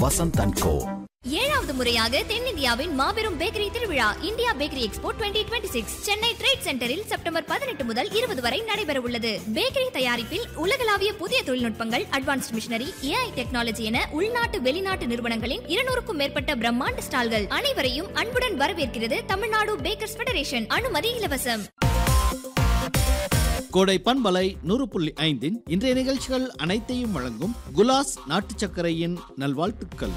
Vasanth and கோ ஏழாவது முறையாக தென்னிந்தியாவின் மாபெரும் பேக்கரி திருவிழா India bakery expo 2026 Chennai trade சென்டரில் செப்டம்பர் பதினெட்டு முதல் இருபது வரை நடைபெற உள்ளது பேக்கரி தயாரிப்பில் உலகளாவிய புதிய தொழில்நுட்பங்கள் அட்வான்ஸ்ட் மிஷினரி ஏஐ டெக்னாலஜி என உள்நாட்டு வெளிநாட்டு நிறுவனங்களின் இருநூறுக்கும் மேற்பட்ட பிரம்மாண்ட ஸ்டால்கள் அனைவரையும் அன்புடன் வரவேற்கிறது தமிழ்நாடு பேக்கர்ஸ் ஃபெடரேஷன் அனுமதி இலவசம் கோடை பண்பலை நூறு புள்ளி ஐந்தின் இன்றைய நிகழ்ச்சிகள் அனைத்தையும் வழங்கும் குலாஸ் நாட்டு சர்க்கரையின் நல்வாழ்த்துக்கள்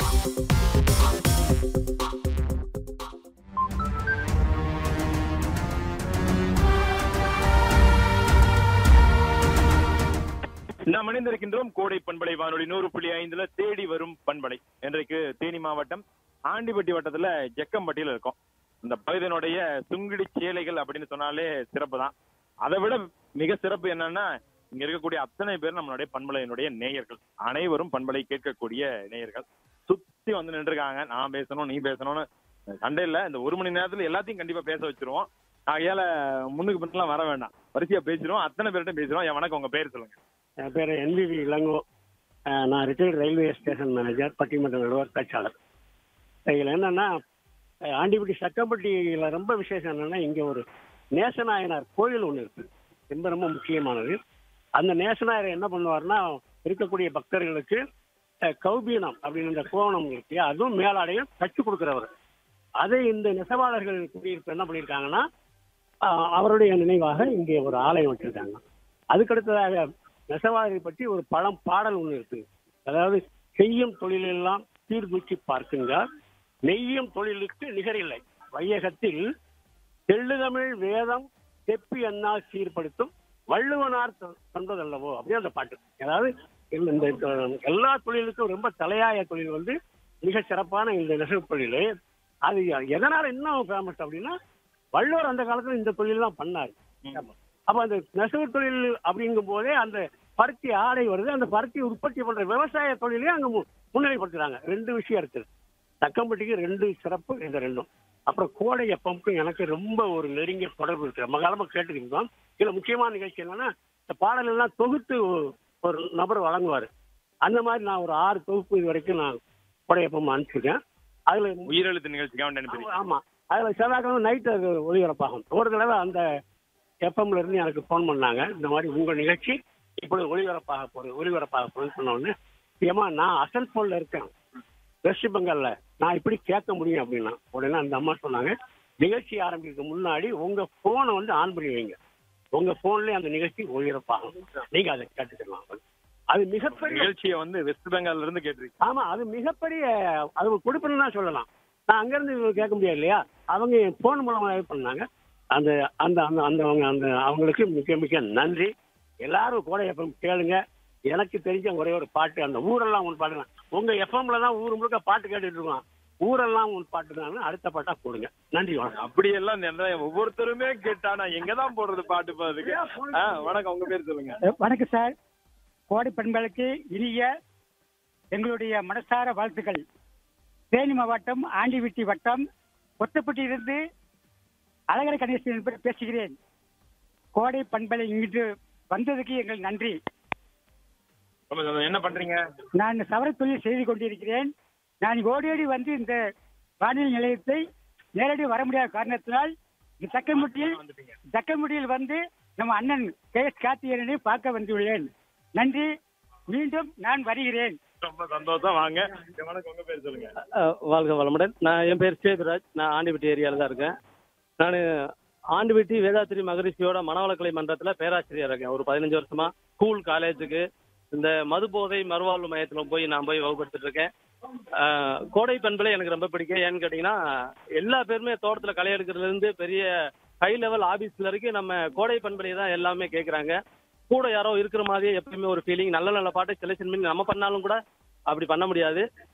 நாம் இணைந்திருக்கின்றோம் கோடை பண்பலை வானொலி நூறு புள்ளி ஐந்துல தேடி வரும் பண்பலை இன்றைக்கு தேனி மாவட்டம் ஆண்டிப்பட்டி வட்டத்துல ஜக்கம்பட்டியில இருக்கோம் இந்த பகுதியினுடைய சுங்குடி சேலைகள் அப்படின்னு சொன்னாலே சிறப்பு தான் அதை விட மிக சிறப்பு என்னன்னா இங்க இருக்கக்கூடிய அத்தனை பேர் நம்மளுடைய பண்பலையினுடைய நேயர்கள் அனைவரும் பண்பலை கேட்கக்கூடிய நேயர்கள் சுத்தி வந்து நின்றுருக்காங்க நான் பேசணும் நீ பேசணும்னு சண்டை இல்ல இந்த ஒரு மணி நேரத்துல எல்லாத்தையும் கண்டிப்பா பேச வச்சிருவோம் ஆகையால முன்னுக்கு பின்னெல்லாம் வர வேண்டாம் வரிசையா பேசிடுவோம் அத்தனை பேர்கிட்ட பேசிடுவோம் என் வணக்கம் உங்க பேர் சொல்லுங்க என் பேர் என்விவி இளங்கோ அஹ் நான் ரிட்டையர்ட் ரயில்வே ஸ்டேஷன் மேனேஜர் பட்டிமன்ற நடுவர் பேச்சாளர் இதில் என்னன்னா அஹ் ஆண்டிப்பட்டி சக்கப்பட்டியில் ரொம்ப விசேஷம் என்னன்னா இங்கே ஒரு நேசநாயனார் கோயில் ஒன்று இருக்கு ரொம்ப ரொம்ப முக்கியமானது அந்த நேசநாயர் என்ன பண்ணுவார்னா இருக்கக்கூடிய பக்தர்களுக்கு அஹ், கௌபீனம் அப்படின்னு இந்த கோவணம் இருக்கு அதுவும் மேலாடையும் தச்சு கொடுக்குறவர் அதை இந்த நெசவாளர்கள் குடியிருப்பு என்ன பண்ணியிருக்காங்கன்னா அஹ், அவருடைய நினைவாக இங்கே ஒரு ஆலயம் வச்சிருக்காங்க அதுக்கடுத்ததாக நெசவாளரை பற்றி ஒரு பழம் பாடல் ஒன்று இருக்கு அதாவது செய்யும் தொழிலெல்லாம் சீர்தூக்கி பார்க்குங்க நெய்யும் தொழிலுக்கு நிகரில்லை வையகத்தில் தெள்ளுதமிழ் வேதம் செப்பி என்னால் சீர்படுத்தும் வள்ளுவனார் சொ- சொன்னதல்லவோ அப்படின்னு அந்த பாட்டு அதாவது இந்த இந்த இந்த எல்லா தொழிலுக்கும் ரொம்ப தலையாய தொழில் வந்து மிக சிறப்பான இந்த நெசவு தொழில் அது எதனால இன்னும் ஃபேமஸ் அப்படின்னா வள்ளுவர் அந்த காலத்துல இந்த தொழிலெல்லாம் பண்ணாரு அப்ப அந்த நெசவு தொழில் அப்படிங்கும் போதே அந்த பருத்தி ஆடை வருது அந்த பருத்தி உற்பத்தி பண்ற விவசாய தொழிலையும் அங்க மு- முன்னிலைப்படுத்துறாங்க ரெண்டு விஷயம் இருக்குது தக்கம்பட்டிக்கு ரெண்டு சிறப்பு இந்த ரெண்டும் அப்புறம் கோடை எப்பமுக்கும் எனக்கு ரொம்ப ஒரு நெருங்கிய தொடர்பு இருக்கு ரொம்ப காலமா கேட்டுருக்கோம் இதுல முக்கியமான நிகழ்ச்சி என்னன்னா இந்த பாடல் எல்லாம் தொகுத்து ஒ- ஒரு நபர் வழங்குவாரு அந்த மாதிரி நான் ஒரு ஆறு தொகுப்பு இது வரைக்கும் நான் கோடை எப்பம் அனுப்பிச்சிருக்கேன் அதுல உயிரெழுத்து நிகழ்ச்சிக்காக அனுப்பி ஆமா அதுல செவ்வாய்க்கிழமை நைட்டு அது ஒளிபரப்பாகும் ஒரு தடவை அந்த எஃப்எம்ல இருந்து எனக்கு ஃபோன் பண்ணாங்க இந்த மாதிரி உங்க நிகழ்ச்சி இப்பொழுது ஒளிபரப்பாக போகுது ஒளிபரப்பாக போகுதுன்னு சொன்ன உடனே ஏமா நான் அசல் போன்ல இருக்கேன் வெஸ்ட் பெங்கால்ல நான் இப்படி கேட்க முடியும் அப்படின்னா உடனே அந்த அம்மா சொன்னாங்க நிகழ்ச்சி ஆரம்பிக்கிறதுக்கு முன்னாடி உங்க போனை வந்து ஆன் பண்ணி வைங்க உங்க போன்லயே அந்த நிகழ்ச்சி ஒளிபரப்பாகும் நீங்க அதை கேட்டுக்கலாம் அது மிகப்பெரிய நிகழ்ச்சியை வந்து வெஸ்ட் பெங்கால்ல இருந்து கேட்டிருக்கீங்க ஆமா அது மிகப்பெரிய அது ஒரு கொடுப்புன்னு தான் சொல்லலாம் நான் அங்கிருந்து கேட்க முடியாது இல்லையா அவங்க போன் மூலமா இது பண்ணாங்க அந்த அந்த அந்த அந்த அவங்க அந்த அவங்களுக்கு மிக மிக நன்றி எல்லாரும் கூட எஃப்எம் கேளுங்க எனக்கு தெரிஞ்ச ஒரே ஒரு பாட்டு அந்த ஊரெல்லாம் உன் பாட்டு தான் உங்க எஃப்எம்ல தான் ஊர் முழுக்க பாட்டு கேட்டுட்டு இருக்கோம் ஊரெல்லாம் உன் பாட்டு தான் அடுத்த பாட்டா போடுங்க நன்றி வணக்கம் அப்படியெல்லாம் நிறைய ஒவ்வொருத்தருமே கேட்டா நான் எங்கதான் போடுறது பாட்டு பாதுக்கு ஆ, வணக்கம் உங்க பேர் சொல்லுங்க வணக்கம் சார் கோடை பெண்களுக்கு இனிய எங்களுடைய மனசார வாழ்த்துக்கள் தேனி மாவட்டம் ஆண்டிவிட்டி வட்டம் ஒத்தப்பட்டியிலிருந்து அழகர கணேசன் என்பது பேசுகிறேன் கோடை பண்பலை இங்கு வந்ததுக்கு எங்கள் நன்றி ரொம்ப சந்தோஷம். என்ன பண்றீங்க நான் சவர தொழில் செய்து கொண்டிருக்கிறேன் நான் ஓடியோடி வந்து இந்த வானிலை நிலையத்தை நேரடி வர முடியாத காரணத்தினால் இந்த தக்கமுட்டியில் தக்கமுட்டியில் வந்து நம்ம அண்ணன் கே எஸ் கார்த்திகேயனை பார்க்க வந்துள்ளேன் நன்றி மீண்டும் நான் வருகிறேன் ரொம்ப சந்தோஷம் வாங்க வணக்கம் உங்க பேர் சொல்லுங்க அஹ் வாழ்க வளமுடன் நான் என் பேர் சேதுராஜ் நான் ஆண்டிபட்டி ஏரியாவில் தான் இருக்கேன் நான் ஆண்டிபட்டி வேதாத்திரி மகரிஷியோட மனவளக்கலை மன்றத்தில் பேராசிரியர் இருக்கேன் ஒரு பதினஞ்சு வருஷமா ஸ்கூல் காலேஜுக்கு இந்த மது போதை மறுவாழ்வு மையத்தில் போய் நான் போய் வகுப்படுத்திட்டு இருக்கேன் அஹ் கோடை பண்புல எனக்கு ரொம்ப பிடிக்கும் ஏன்னு கேட்டிங்கன்னா எல்லா பேருமே தோட்டத்தில் களை எடுக்கிறதுலேருந்து பெரிய ஹை லெவல் ஆபீஸ்ல வரைக்கும் நம்ம கோடை பண்பலை தான் எல்லாமே கேட்குறாங்க கூட யாரோ இருக்கிற மாதிரியே எப்பயுமே ஒரு ஃபீலிங் நல்ல நல்ல பாட்டை செலெக்ஷன் பண்ணி நம்ம பண்ணாலும் கூட அப்படி பண்ண முடியாது